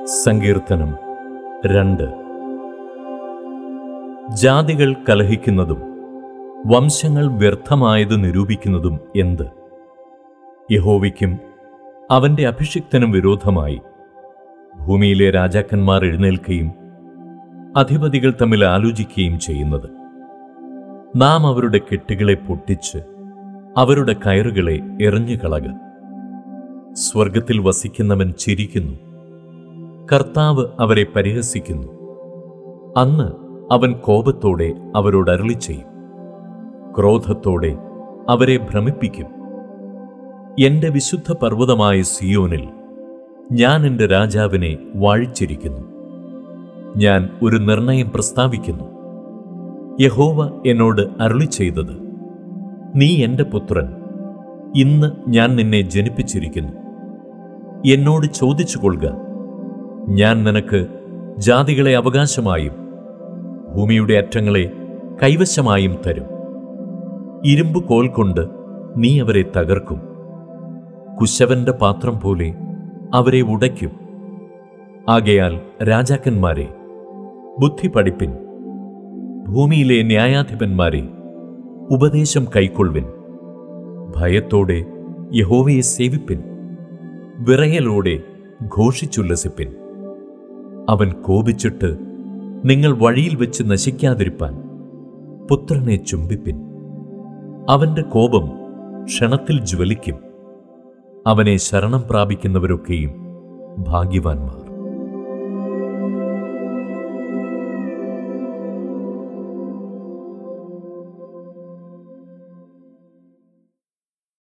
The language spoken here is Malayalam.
സങ്കീർത്തനം രണ്ട് ജാതികൾ കലഹിക്കുന്നതും വംശങ്ങൾ വ്യർത്ഥമായത് നിരൂപിക്കുന്നതും എന്ത് യഹോവയ്ക്കും അവന്റെ അഭിഷിക്തനും വിരോധമായി ഭൂമിയിലെ രാജാക്കന്മാർ എഴുന്നേൽക്കുകയും അധിപതികൾ തമ്മിൽ ആലോചിക്കുകയും ചെയ്യുന്നത് നാം അവരുടെ കെട്ടുകളെ പൊട്ടിച്ച് അവരുടെ കയറുകളെ എറിഞ്ഞുകളക സ്വർഗത്തിൽ വസിക്കുന്നവൻ ചിരിക്കുന്നു കർത്താവ് അവരെ പരിഹസിക്കുന്നു അന്ന് അവൻ കോപത്തോടെ അവരോട് അരുളി ചെയ്യും ക്രോധത്തോടെ അവരെ ഭ്രമിപ്പിക്കും എന്റെ വിശുദ്ധ പർവ്വതമായ സിയോനിൽ ഞാൻ എൻ്റെ രാജാവിനെ വാഴിച്ചിരിക്കുന്നു ഞാൻ ഒരു നിർണയം പ്രസ്താവിക്കുന്നു യഹോവ എന്നോട് അരുളി ചെയ്തത് നീ എൻ്റെ പുത്രൻ ഇന്ന് ഞാൻ നിന്നെ ജനിപ്പിച്ചിരിക്കുന്നു എന്നോട് ചോദിച്ചു കൊള്ളുക ഞാൻ നിനക്ക് ജാതികളെ അവകാശമായും ഭൂമിയുടെ അറ്റങ്ങളെ കൈവശമായും തരും ഇരുമ്പ് കോൽ കൊണ്ട് നീ അവരെ തകർക്കും കുശവന്റെ പാത്രം പോലെ അവരെ ഉടയ്ക്കും ആകയാൽ രാജാക്കന്മാരെ ബുദ്ധി പഠിപ്പിൻ ഭൂമിയിലെ ന്യായാധിപന്മാരെ ഉപദേശം കൈക്കൊള്ളുവിൻ ഭയത്തോടെ യഹോവയെ സേവിപ്പിൻ വിറയലോടെ ഘോഷിച്ചുല്ലസിപ്പിൻ അവൻ കോപിച്ചിട്ട് നിങ്ങൾ വഴിയിൽ വെച്ച് നശിക്കാതിരിപ്പാൻ പുത്രനെ ചുംബിപ്പിൻ അവന്റെ കോപം ക്ഷണത്തിൽ ജ്വലിക്കും അവനെ ശരണം പ്രാപിക്കുന്നവരൊക്കെയും ഭാഗ്യവാന്മാർ